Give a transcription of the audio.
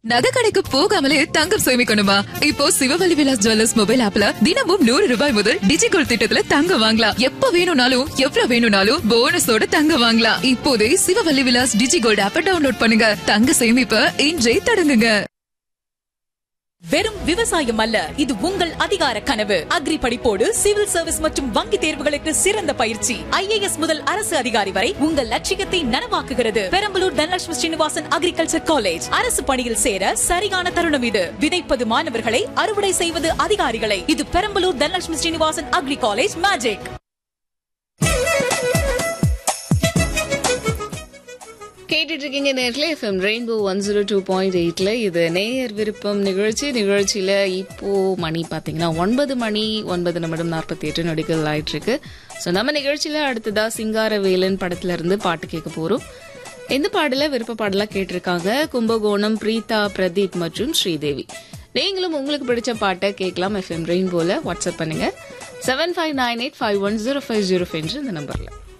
நகை கடைக்கு போகாமலே தங்கம் சேமிக்கணுமா இப்போ சிவவழி விலாஸ் ஜுவல்லர்ஸ் மொபைல் ஆப்ல தினமும் நூறு ரூபாய் முதல் டிஜிகோல்ட் திட்டத்துல தங்கம் வாங்கலாம் எப்ப வேணும்னாலும் எவ்வளவு வேணும்னாலும் போனஸோட தங்கம் வாங்கலாம் இப்போதே சிவவழி விலாஸ் டிஜிகோல்ட் ஆப்ப டவுன்லோட் பண்ணுங்க தங்க சேமிப்ப இன்றே தொடங்குங்க வெறும் விவசாயம் அல்ல இது உங்கள் அதிகார கனவு அக்ரி படிப்போடு சிவில் சர்வீஸ் மற்றும் வங்கி தேர்வுகளுக்கு சிறந்த பயிற்சி ஐஏஎஸ் முதல் அரசு அதிகாரி வரை உங்கள் லட்சியத்தை நனவாக்குகிறது பெரம்பலூர் தனலட்சுமி ஸ்ரீனிவாசன் அக்ரிகல்ச்சர் காலேஜ் அரசு பணியில் சேர சரியான தருணம் இது விதைப்பது மாணவர்களை அறுவடை செய்வது அதிகாரிகளை இது Perambalur Dhanalakshmi Srinivasan agri college magic கேட்டுட்டு இருக்கீங்க நேரில் FM Rainbow one zero two point எயிட்ல இது நேயர் விருப்பம் நிகழ்ச்சி நிகழ்ச்சியில இப்போ மணி பாத்தீங்கன்னா ஒன்பது மணி ஒன்பது நிமிடம் நாற்பத்தி எட்டு நொடிகள் ஆயிட்டு இருக்கு ஸோ நம்ம நிகழ்ச்சியில அடுத்ததா சிங்காரவேலன் படத்துல இருந்து பாட்டு கேட்க போறோம் இந்த பாடல விருப்ப பாடலா கேட்டிருக்காங்க கும்பகோணம் பிரீதா பிரதீப் மற்றும் ஸ்ரீதேவி நீங்களும் உங்களுக்கு பிடிச்ச பாட்டை கேட்கலாம் எஃப்எம் ரெயின்போல வாட்ஸ்அப் பண்ணுங்க seven five nine eight five one zero five zero five இந்த நம்பர்ல